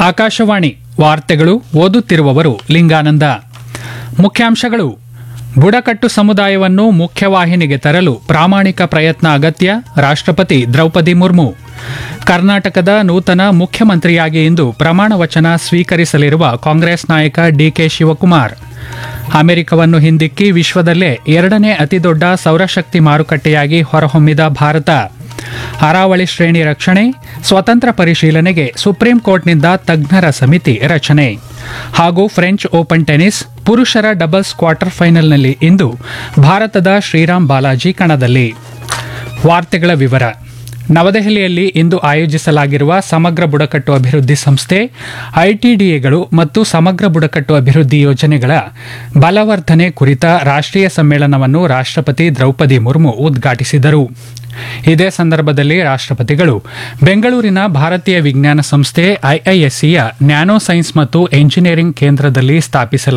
ಆಕಾಶವಾಣಿ ವಾರ್ತೆಗಳು ಓದುತ್ತಿರುವವರು ಲಿಂಗಾನಂದ ಮುಖ್ಯಾಂಶಗಳು ಬುಡಕಟ್ಟು ಸಮುದಾಯವನ್ನು ಮುಖ್ಯವಾಹಿನಿಗೆ ತರಲು ಪ್ರಾಮಾಣಿಕ ಪ್ರಯತ್ನ ಅಗತ್ಯ ರಾಷ್ಟ್ರಪತಿ ದ್ರೌಪದಿ ಮುರ್ಮು ಕರ್ನಾಟಕದ ನೂತನ ಮುಖ್ಯಮಂತ್ರಿಯಾಗಿ ಇಂದು ಪ್ರಮಾಣ ವಚನ ಸ್ವೀಕರಿಸಲಿರುವ ಕಾಂಗ್ರೆಸ್ ನಾಯಕ ಡಿಕೆ ಶಿವಕುಮಾರ್ ಅಮೆರಿಕವನ್ನು ಹಿಂದಿಕ್ಕಿ ವಿಶ್ವದಲ್ಲೇ ಎರಡನೇ ಅತಿದೊಡ್ಡ ಸೌರಶಕ್ತಿ ಮಾರುಕಟ್ಟೆಯಾಗಿ ಹೊರಹೊಮ್ಮಿದ ಭಾರತ ಅರಾವಳಿ ಶ್ರೇಣಿ ರಕ್ಷಣೆ ಸ್ವತಂತ್ರ ಪರಿಶೀಲನೆಗೆ ಸುಪ್ರೀಂ ಕೋರ್ಟ್ನಿಂದ ತಜ್ಞರ ಸಮಿತಿ ರಚನೆ ಹಾಗೂ ಫ್ರೆಂಚ್ ಓಪನ್ ಟೆನಿಸ್ ಪುರುಷರ ಡಬಲ್ಸ್ ಕ್ವಾರ್ಟರ್ ಫೈನಲ್ನಲ್ಲಿ ಇಂದು ಭಾರತದ ಶ್ರೀರಾಮ್ ಬಾಲಾಜಿ ಕಣದಲ್ಲಿ ವಾರ್ತೆಗಳ ವಿವರ ನವದೆಹಲಿಯಲ್ಲಿ ಇಂದು ಆಯೋಜಿಸಲಾಗಿರುವ ಸಮಗ್ರ ಬುಡಕಟ್ಟು ಅಭಿವೃದ್ಧಿ ಸಂಸ್ಥೆ ಐಟಿಡಿಎಗಳು ಮತ್ತು ಸಮಗ್ರ ಬುಡಕಟ್ಟು ಅಭಿವೃದ್ಧಿ ಯೋಜನೆಗಳ ಬಲವರ್ಧನೆ ಕುರಿತ ರಾಷ್ಟ್ರೀಯ ಸಮ್ಮೇಳನವನ್ನು ರಾಷ್ಟ್ರಪತಿ ದ್ರೌಪದಿ ಮುರ್ಮು ಉದ್ಘಾಟಿಸಿದರು ಇದೇ ಸಂದರ್ಭದಲ್ಲಿ ರಾಷ್ಟ್ರಪತಿಗಳು ಬೆಂಗಳೂರಿನ ಭಾರತೀಯ ವಿಜ್ಞಾನ ಸಂಸ್ಥೆ ಐಐಎಸ್ಸಿಯ ನ್ಯಾನೋ ಸೈನ್ಸ್ ಮತ್ತು ಎಂಜಿನಿಯರಿಂಗ್ ಕೇಂದ್ರದಲ್ಲಿ ಸ್ಥಾಪಿಸಲಾದ